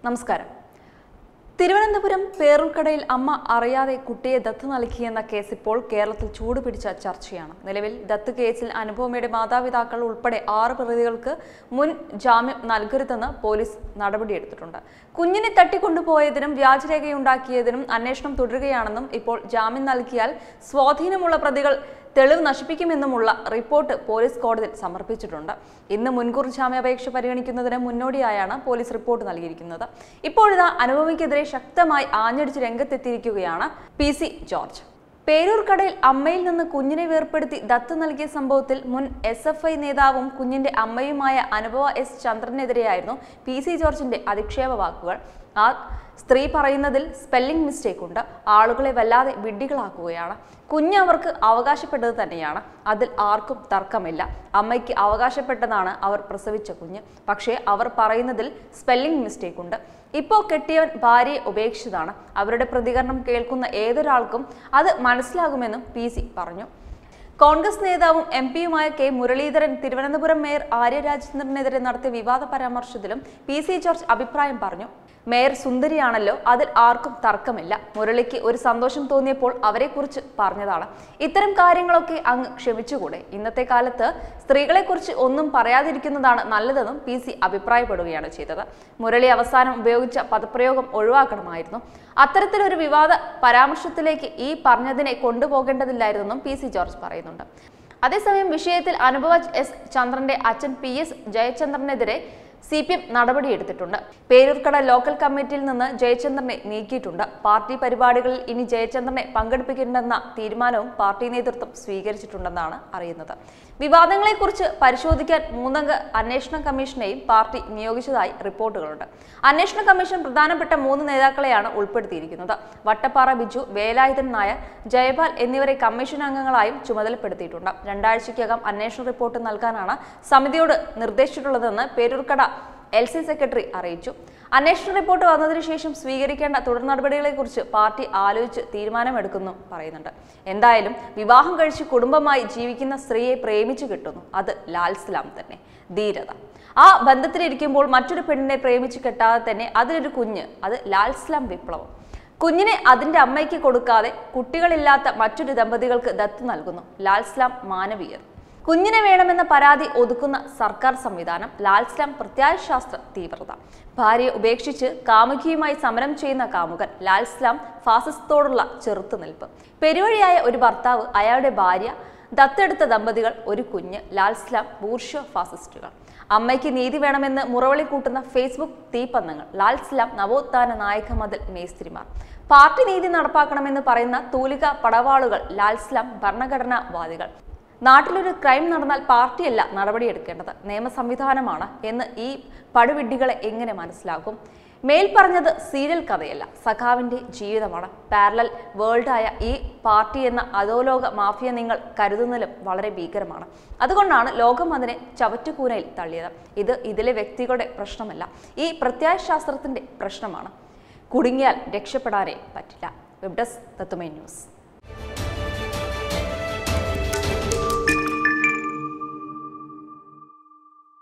നമസ്കാരം തിരുവനന്തപുരം പേരൂർക്കടയിൽ അമ്മ അറിയാതെ കുട്ടിയെ ദത്ത് നൽകിയെന്ന കേസ് ഇപ്പോൾ കേരളത്തിൽ ചൂടുപിടിച്ച ചർച്ചയാണ് നിലവിൽ ദത്ത് കേസിൽ അനുപമയുടെ മാതാപിതാക്കൾ ഉൾപ്പെടെ ആറ് പ്രതികൾക്ക് മുൻ ജാമ്യം നൽകരുതെന്ന് പോലീസ് നടപടിയെടുത്തിട്ടുണ്ട് കുഞ്ഞിനെ തട്ടിക്കൊണ്ടുപോയതിനും വ്യാജരേഖയുണ്ടാക്കിയതിനും അന്വേഷണം തുടരുകയാണെന്നും ഇപ്പോൾ ജാമ്യം നൽകിയാൽ സ്വാധീനമുള്ള പ്രതികൾ തെളിവ് നശിപ്പിക്കുമെന്നുമുള്ള റിപ്പോർട്ട് പോലീസ് കോടതിയിൽ സമർപ്പിച്ചിട്ടുണ്ട് ഇന്ന് മുൻകൂർ ജാമ്യാപേക്ഷ പരിഗണിക്കുന്നതിന് മുന്നോടിയായാണ് പോലീസ് റിപ്പോർട്ട് നൽകിയിരിക്കുന്നത് ഇപ്പോഴിതാ അനുപമയ്ക്കെതിരെ ശക്തമായി ആഞ്ഞടിച്ച് രംഗത്തെത്തിയിരിക്കുകയാണ് പി സി ജോർജ് പേരൂർക്കടയിൽ അമ്മയിൽ നിന്ന് കുഞ്ഞിനെ വേർപ്പെടുത്തി ദത്ത് നൽകിയ സംഭവത്തിൽ മുൻ എസ് എഫ് ഐ നേതാവും കുഞ്ഞിന്റെ അമ്മയുമായ അനുഭവ എസ് ചന്ദ്രനെതിരെയായിരുന്നു പി സി ജോർജിന്റെ അധിക്ഷേപ വാക്കുകൾ ആ സ്ത്രീ പറയുന്നതിൽ സ്പെല്ലിംഗ് മിസ്റ്റേക്ക് ഉണ്ട് ആളുകളെ വല്ലാതെ വിഡ്ഢികളാക്കുകയാണ് കുഞ്ഞ് അവർക്ക് അവകാശപ്പെട്ടത് തന്നെയാണ് അതിൽ ആർക്കും തർക്കമില്ല അമ്മയ്ക്ക് അവകാശപ്പെട്ടതാണ് അവർ പ്രസവിച്ച കുഞ്ഞ് പക്ഷേ അവർ പറയുന്നതിൽ സ്പെല്ലിംഗ് മിസ്റ്റേക്ക് ഉണ്ട് ഇപ്പോൾ കെട്ടിയവൻ ഭാര്യയെ ഉപേക്ഷിച്ചതാണ് അവരുടെ പ്രതികരണം കേൾക്കുന്ന ഏതൊരാൾക്കും അത് മനസ്സിലാകുമെന്നും പി സി പറഞ്ഞു കോൺഗ്രസ് നേതാവും എം പിയുമായ കെ മുരളീധരൻ തിരുവനന്തപുരം മേയർ ആര്യ രാജേന്ദ്രനെതിരെ നടത്തിയ വിവാദ പരാമർശത്തിലും പി സി ജോർജ് അഭിപ്രായം പറഞ്ഞു മേയർ സുന്ദരിയാണല്ലോ അതിൽ ആർക്കും തർക്കമില്ല മുരളിക്ക് ഒരു സന്തോഷം തോന്നിയപ്പോൾ അവരെക്കുറിച്ച് പറഞ്ഞതാണ് ഇത്തരം കാര്യങ്ങളൊക്കെ അങ്ങ് ക്ഷമിച്ചുകൂടെ ഇന്നത്തെ കാലത്ത് സ്ത്രീകളെക്കുറിച്ച് ഒന്നും പറയാതിരിക്കുന്നതാണ് നല്ലതെന്നും പി സി അഭിപ്രായപ്പെടുകയാണ് ചെയ്തത് മുരളി അവസാനം ഉപയോഗിച്ച പദപ്രയോഗം ഒഴിവാക്കണമായിരുന്നു അത്തരത്തിലൊരു വിവാദ പരാമർശത്തിലേക്ക് ഈ പറഞ്ഞതിനെ കൊണ്ടുപോകേണ്ടതില്ലായിരുന്നെന്നും പി സി ജോർജ് പറയുന്നുണ്ട് അതേസമയം വിഷയത്തിൽ അനുഭവ എസ് ചന്ദ്രന്റെ അച്ഛൻ പി എസ് ജയചന്ദ്രനെതിരെ സി പി എം നടപടിയെടുത്തിട്ടുണ്ട് പേരൂർക്കട ലോക്കൽ കമ്മിറ്റിയിൽ നിന്ന് ജയചന്ദ്രനെ നീക്കിയിട്ടുണ്ട് പാർട്ടി പരിപാടികളിൽ ഇനി ജയചന്ദ്രനെ പങ്കെടുപ്പിക്കേണ്ടെന്ന തീരുമാനവും പാർട്ടി നേതൃത്വം സ്വീകരിച്ചിട്ടുണ്ടെന്നാണ് അറിയുന്നത് വിവാദങ്ങളെക്കുറിച്ച് പരിശോധിക്കാൻ മൂന്നംഗ അന്വേഷണ കമ്മീഷനെയും പാർട്ടി നിയോഗിച്ചതായി റിപ്പോർട്ടുകളുണ്ട് അന്വേഷണ കമ്മീഷൻ പ്രധാനപ്പെട്ട മൂന്ന് നേതാക്കളെയാണ് ഉൾപ്പെടുത്തിയിരിക്കുന്നത് വട്ടപ്പാറ ബിജു വേലായുധൻ നായർ ജയപാൽ എന്നിവരെ കമ്മീഷൻ അംഗങ്ങളായും ചുമതലപ്പെടുത്തിയിട്ടുണ്ട് രണ്ടാഴ്ചയ്ക്കകം അന്വേഷണ റിപ്പോർട്ട് നൽകാനാണ് സമിതിയോട് നിർദ്ദേശിച്ചിട്ടുള്ളതെന്ന് പേരൂർക്കട എൽ സി സെക്രട്ടറി അറിയിച്ചു അന്വേഷണ റിപ്പോർട്ട് വന്നതിന് ശേഷം സ്വീകരിക്കേണ്ട തുടർ നടപടികളെക്കുറിച്ച് പാർട്ടി ആലോചിച്ച് തീരുമാനമെടുക്കുന്നു പറയുന്നുണ്ട് എന്തായാലും വിവാഹം കഴിച്ച് കുടുംബമായി ജീവിക്കുന്ന സ്ത്രീയെ പ്രേമിച്ചു കിട്ടുന്നു അത് ലാൽസ്ലാം തന്നെ ധീരത ആ ബന്ധത്തിലിരിക്കുമ്പോൾ മറ്റൊരു പെണ്ണിനെ പ്രേമിച്ച് കെട്ടാതെ തന്നെ അതിലൊരു കുഞ്ഞ് അത് ലാൽസ്ലാം വിപ്ലവം കുഞ്ഞിനെ അതിന്റെ അമ്മയ്ക്ക് കൊടുക്കാതെ കുട്ടികളില്ലാത്ത മറ്റൊരു ദമ്പതികൾക്ക് ദത്ത് നൽകുന്നു ലാൽസ്ലാം മാനവീയർ കുഞ്ഞിനെ വേണമെന്ന പരാതി ഒതുക്കുന്ന സർക്കാർ സംവിധാനം ലാൽസ്ലാം പ്രത്യാശാസ്ത്ര തീവ്രത ഭാര്യയെ ഉപേക്ഷിച്ച് കാമുകിയുമായി സമരം ചെയ്യുന്ന കാമുകൻ ലാൽസ്ലാം ഫാസിസത്തോടുള്ള ചെറുത്തുനിൽപ്പ് പെരുവഴിയായ ഒരു ഭർത്താവ് അയാളുടെ ഭാര്യ ദത്തെടുത്ത ദമ്പതികൾ ഒരു കുഞ്ഞ് ലാൽസ്ലാം ബൂർഷ്വ ഫാസിസ്റ്റുകൾ അമ്മയ്ക്ക് നീതി വേണമെന്ന് മുറവിളി കൂട്ടുന്ന ഫേസ്ബുക്ക് തീപ്പന്തങ്ങൾ ലാൽസ്ലാം നവോത്ഥാന നായക മതിൽ മേസ്ത്രിമാർ പാർട്ടി നീതി നടപ്പാക്കണമെന്ന് പറയുന്ന തൂലിക പടവാളുകൾ ലാൽസ്ലാം ഭരണഘടനാവാദികൾ നാട്ടിലൊരു ക്രൈം നടന്നാൽ പാർട്ടിയല്ല നടപടിയെടുക്കേണ്ടത് നിയമ സംവിധാനമാണ് എന്ന് ഈ പടുവിഡ്ഢികളെ എങ്ങനെ മനസ്സിലാകും മേൽ പറഞ്ഞത് സീരിയൽ കഥയല്ല സഖാവിന്റെ ജീവിതമാണ് പാരലൽ വേൾഡായ ഈ പാർട്ടി എന്ന അധോലോക മാഫിയ നിങ്ങൾ കരുതുന്നതിലും വളരെ ഭീകരമാണ് അതുകൊണ്ടാണ് ലോകം അതിനെ ചവറ്റുകൂനയിൽ തള്ളിയത് ഇത് ഇതിലെ വ്യക്തികളുടെ പ്രശ്നമല്ല ഈ പ്രത്യാശാസ്ത്രത്തിന്റെ പ്രശ്നമാണ് കുടുങ്ങിയാൽ രക്ഷപ്പെടാനേ പറ്റില്ല വെബ് ഡെസ്ക് തത്തുമൈ ന്യൂസ്